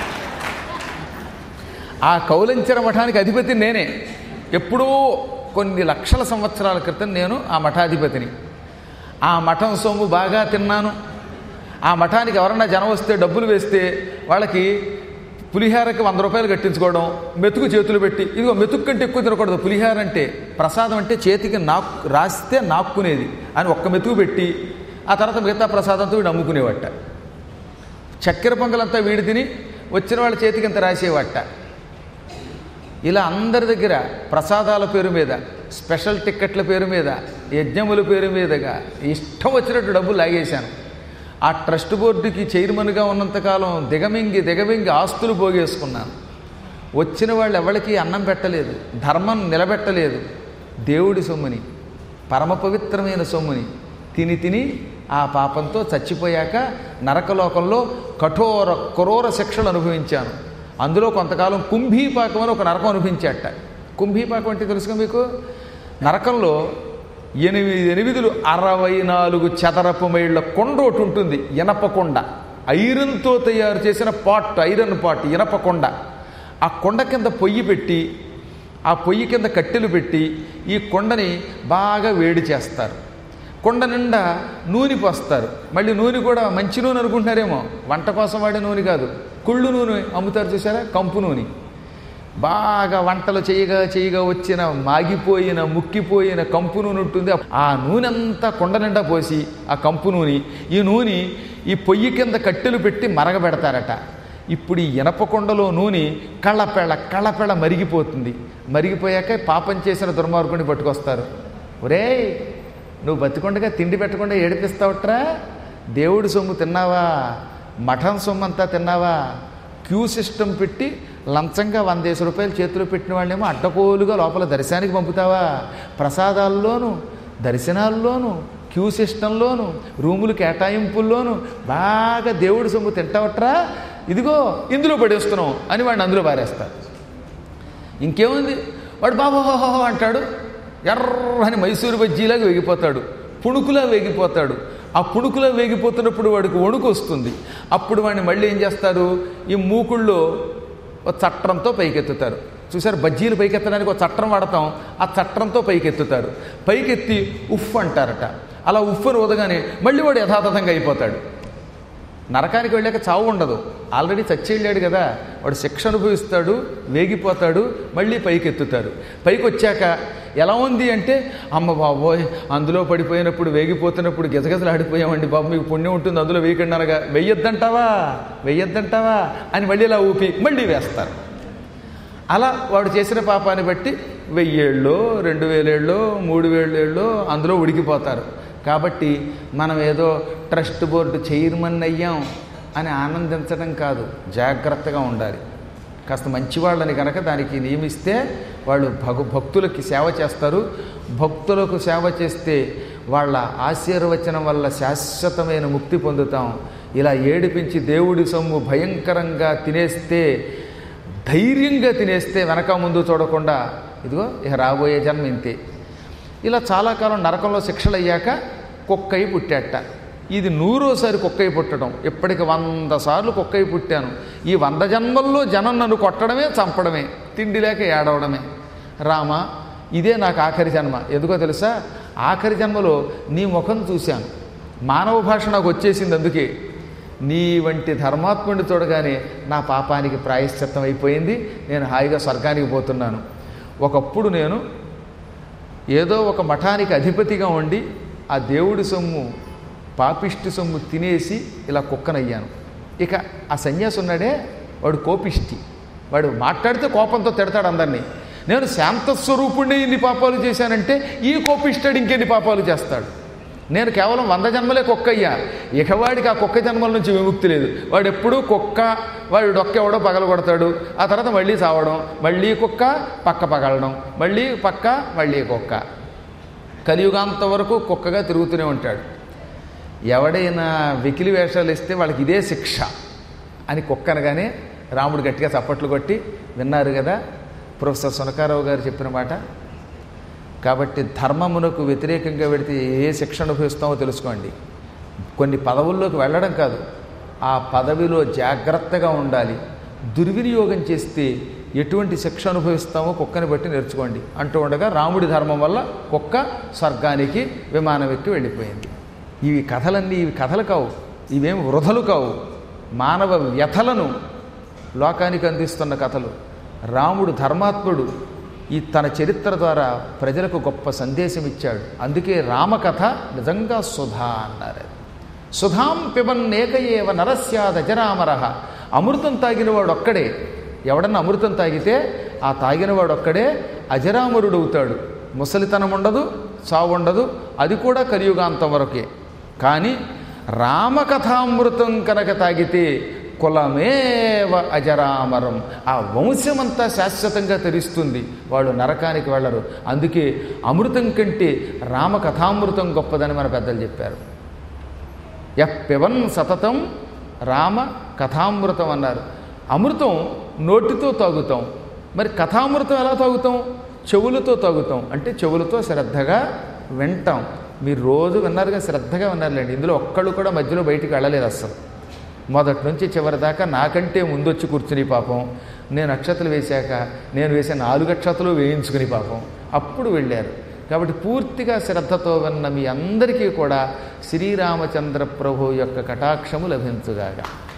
ఆ కౌలంచెర మఠానికి అధిపతి నేనే ఎప్పుడో కొన్ని లక్షల సంవత్సరాల క్రితం నేను ఆ మఠాధిపతిని ఆ మఠం సొమ్ము బాగా తిన్నాను ఆ మఠానికి ఎవరన్నా జనం వస్తే డబ్బులు వేస్తే వాళ్ళకి పులిహారకి వంద రూపాయలు కట్టించుకోవడం మెతుకు చేతులు పెట్టి ఇదిగో మెతుకు కంటే ఎక్కువ తినకూడదు పులిహార అంటే ప్రసాదం అంటే చేతికి నాక్ రాస్తే నాక్కునేది అని ఒక్క మెతుకు పెట్టి ఆ తర్వాత మిగతా ప్రసాదంతో వీడు అమ్ముకునేవట చక్కెర పొంగలంతా వీడి తిని వచ్చిన వాళ్ళ చేతికి ఇంత రాసేవట ఇలా అందరి దగ్గర ప్రసాదాల పేరు మీద స్పెషల్ టిక్కెట్ల పేరు మీద యజ్ఞముల పేరు మీదగా ఇష్టం వచ్చినట్టు డబ్బులు లాగేశాను ఆ ట్రస్ట్ బోర్డుకి చైర్మన్గా ఉన్నంతకాలం దిగమింగి దిగమింగి ఆస్తులు పోగేసుకున్నాను వచ్చిన వాళ్ళు ఎవరికి అన్నం పెట్టలేదు ధర్మం నిలబెట్టలేదు దేవుడి సొమ్ముని పరమ పవిత్రమైన సొమ్ముని తిని తిని ఆ పాపంతో చచ్చిపోయాక నరకలోకంలో కఠోర క్రూర శిక్షలు అనుభవించాను అందులో కొంతకాలం కుంభీపాకం అని ఒక నరకం అనిపించాట కుంభీపాకం అంటే తెలుసుగా మీకు నరకంలో ఎనిమిది ఎనిమిదిలు అరవై నాలుగు చదరపు మైళ్ళ కొండ ఒకటి ఉంటుంది ఇనప కొండ ఐరన్తో తయారు చేసిన పాట్ ఐరన్ పాట్ ఇనప కొండ ఆ కొండ కింద పొయ్యి పెట్టి ఆ పొయ్యి కింద కట్టెలు పెట్టి ఈ కొండని బాగా వేడి చేస్తారు కొండ నిండా నూనె పోస్తారు మళ్ళీ నూనె కూడా మంచి నూనె అనుకుంటున్నారేమో వంట కోసం వాడే నూనె కాదు కుళ్ళు నూనె అమ్ముతారు చూసారా కంపు నూనె బాగా వంటలు చేయగా చేయగా వచ్చిన మాగిపోయిన ముక్కిపోయిన కంపు నూనె ఉంటుంది ఆ నూనె అంతా కొండ నిండా పోసి ఆ కంపు నూనె ఈ నూనె ఈ పొయ్యి కింద కట్టెలు పెట్టి మరగబెడతారట ఇప్పుడు ఈ ఇనప కొండలో నూనె కళ్ళపెళ్ళ కళ్ళపెళ్ళ మరిగిపోతుంది మరిగిపోయాక పాపం చేసిన దుర్మార్గుని పట్టుకొస్తారు ఒరేయ్ నువ్వు బతికొండగా తిండి పెట్టకుండా ఏడిపిస్తావుట్రా దేవుడి సొమ్ము తిన్నావా మఠం సొమ్ము అంతా తిన్నావా క్యూ సిస్టమ్ పెట్టి లంచంగా వందేసి రూపాయలు చేతిలో పెట్టిన వాళ్ళేమో అడ్డకోలుగా లోపల దర్శనానికి పంపుతావా ప్రసాదాల్లోనూ దర్శనాల్లోనూ క్యూ సిస్టంలోను రూములు కేటాయింపుల్లోనూ బాగా దేవుడి సొమ్ము తింటావట్రా ఇదిగో ఇందులో పడేస్తున్నాం అని వాడిని అందులో పారేస్తారు ఇంకేముంది వాడు బాబా అంటాడు ఎర్రని మైసూరు బజ్జీలాగా వేగిపోతాడు పుణుకులా వేగిపోతాడు ఆ పుణుకులా వేగిపోతున్నప్పుడు వాడికి వణుకు వస్తుంది అప్పుడు వాడిని మళ్ళీ ఏం చేస్తారు ఈ మూకుళ్ళో ఒక చట్రంతో పైకెత్తుతారు చూసారు బజ్జీలు పైకెత్తడానికి ఒక చట్రం వాడతాం ఆ చట్రంతో పైకెత్తుతారు పైకెత్తి ఉఫ్ అంటారట అలా ఉఫ్ అని ఉదగానే మళ్ళీ వాడు యథాతథంగా అయిపోతాడు నరకానికి వెళ్ళాక చావు ఉండదు ఆల్రెడీ చచ్చి వెళ్ళాడు కదా వాడు శిక్ష అనుభవిస్తాడు వేగిపోతాడు మళ్ళీ పైకి ఎత్తుతారు పైకి వచ్చాక ఎలా ఉంది అంటే అమ్మ బాబోయ్ అందులో పడిపోయినప్పుడు వేగిపోతున్నప్పుడు గిజగిజలు ఆడిపోయామండి బాబు మీకు పుణ్యం ఉంటుంది అందులో వేయకండి అనగా వెయ్యొద్దంటావా వెయ్యొద్దంటావా అని మళ్ళీ ఇలా ఊపి మళ్ళీ వేస్తారు అలా వాడు చేసిన పాపాన్ని బట్టి వెయ్యేళ్ళో రెండు వేలేళ్ళో మూడు వేలేళ్ళో అందులో ఉడికిపోతారు కాబట్టి మనం ఏదో ట్రస్ట్ బోర్డు చైర్మన్ అయ్యాం అని ఆనందించడం కాదు జాగ్రత్తగా ఉండాలి కాస్త మంచివాళ్ళని కనుక దానికి నియమిస్తే వాళ్ళు భగు భక్తులకి సేవ చేస్తారు భక్తులకు సేవ చేస్తే వాళ్ళ ఆశీర్వచనం వల్ల శాశ్వతమైన ముక్తి పొందుతాం ఇలా ఏడిపించి దేవుడి సొమ్ము భయంకరంగా తినేస్తే ధైర్యంగా తినేస్తే వెనక ముందు చూడకుండా ఇదిగో ఇక రాబోయే జన్మ ఇంతే ఇలా చాలా కాలం నరకంలో శిక్షలు అయ్యాక కుక్కయి పుట్టాట ఇది నూరోసారి కుక్కయి పుట్టడం ఇప్పటికి వంద సార్లు కుక్కయి పుట్టాను ఈ వంద జన్మల్లో జనం నన్ను కొట్టడమే చంపడమే తిండి లేక ఏడవడమే రామ ఇదే నాకు ఆఖరి జన్మ ఎందుకో తెలుసా ఆఖరి జన్మలో నీ ముఖం చూశాను మానవ భాష నాకు వచ్చేసింది అందుకే నీ వంటి ధర్మాత్ముడిని చూడగానే నా పాపానికి ప్రాయశ్చిత్తం అయిపోయింది నేను హాయిగా స్వర్గానికి పోతున్నాను ఒకప్పుడు నేను ఏదో ఒక మఠానికి అధిపతిగా ఉండి ఆ దేవుడి సొమ్ము పాపిష్టి సొమ్ము తినేసి ఇలా కుక్కనయ్యాను ఇక ఆ సన్యాసి ఉన్నాడే వాడు కోపిష్టి వాడు మాట్లాడితే కోపంతో తిడతాడు అందరినీ నేను శాంతస్వరూపుణ్ణి ఇన్ని పాపాలు చేశానంటే ఈ కోపిష్టాడు ఇంకెన్ని పాపాలు చేస్తాడు నేను కేవలం వంద జన్మలే కుక్క అయ్యా ఇక వాడికి ఆ కుక్క జన్మల నుంచి విముక్తి లేదు వాడు ఎప్పుడూ కుక్క వాడు డొక్క ఎవడో పగల కొడతాడు ఆ తర్వాత మళ్ళీ చావడం మళ్ళీ కుక్క పక్క పగలడం మళ్ళీ పక్క మళ్ళీ కుక్క కలియుగాంత వరకు కుక్కగా తిరుగుతూనే ఉంటాడు ఎవడైనా వెకిలి వేషాలు ఇస్తే వాళ్ళకి ఇదే శిక్ష అని కుక్క అనగానే రాముడు గట్టిగా చప్పట్లు కొట్టి విన్నారు కదా ప్రొఫెసర్ సునకారావు గారు చెప్పిన మాట కాబట్టి ధర్మమునకు వ్యతిరేకంగా పెడితే ఏ శిక్ష అనుభవిస్తామో తెలుసుకోండి కొన్ని పదవుల్లోకి వెళ్ళడం కాదు ఆ పదవిలో జాగ్రత్తగా ఉండాలి దుర్వినియోగం చేస్తే ఎటువంటి శిక్ష అనుభవిస్తామో కుక్కని బట్టి నేర్చుకోండి అంటూ ఉండగా రాముడి ధర్మం వల్ల కుక్క స్వర్గానికి విమానం ఎక్కి వెళ్ళిపోయింది ఇవి కథలన్నీ ఇవి కథలు కావు ఇవేం వృధలు కావు మానవ వ్యథలను లోకానికి అందిస్తున్న కథలు రాముడు ధర్మాత్ముడు ఈ తన చరిత్ర ద్వారా ప్రజలకు గొప్ప సందేశం ఇచ్చాడు అందుకే రామకథ నిజంగా సుధా అన్నారు సుధాం పిబన్నేకయేవ నరస్యాద జరామరహ అమృతం తాగినవాడు ఒక్కడే ఎవడన్నా అమృతం తాగితే ఆ తాగినవాడు ఒక్కడే అజరామరుడు అవుతాడు ముసలితనం ఉండదు చావు ఉండదు అది కూడా కలియుగాంతం వరకే కానీ రామకథామృతం కనుక తాగితే కులమేవ అజరామరం ఆ వంశమంతా శాశ్వతంగా తెరిస్తుంది వాళ్ళు నరకానికి వెళ్ళరు అందుకే అమృతం కంటే రామకథామృతం గొప్పదని మన పెద్దలు చెప్పారు ఎఫ్ పివన్ సతతం రామ కథామృతం అన్నారు అమృతం నోటితో తాగుతాం మరి కథామృతం ఎలా తాగుతాం చెవులతో తాగుతాం అంటే చెవులతో శ్రద్ధగా వింటాం మీరు రోజు విన్నారుగా శ్రద్ధగా విన్నారులేండి ఇందులో ఒక్కళ్ళు కూడా మధ్యలో బయటికి వెళ్ళలేదు అస్సలు మొదటి నుంచి చివరి దాకా నాకంటే ముందొచ్చి కూర్చుని పాపం నేను అక్షతలు వేశాక నేను వేసే నాలుగు అక్షతలు వేయించుకుని పాపం అప్పుడు వెళ్ళారు కాబట్టి పూర్తిగా శ్రద్ధతో విన్న మీ అందరికీ కూడా శ్రీరామచంద్ర ప్రభు యొక్క కటాక్షము లభించుగాక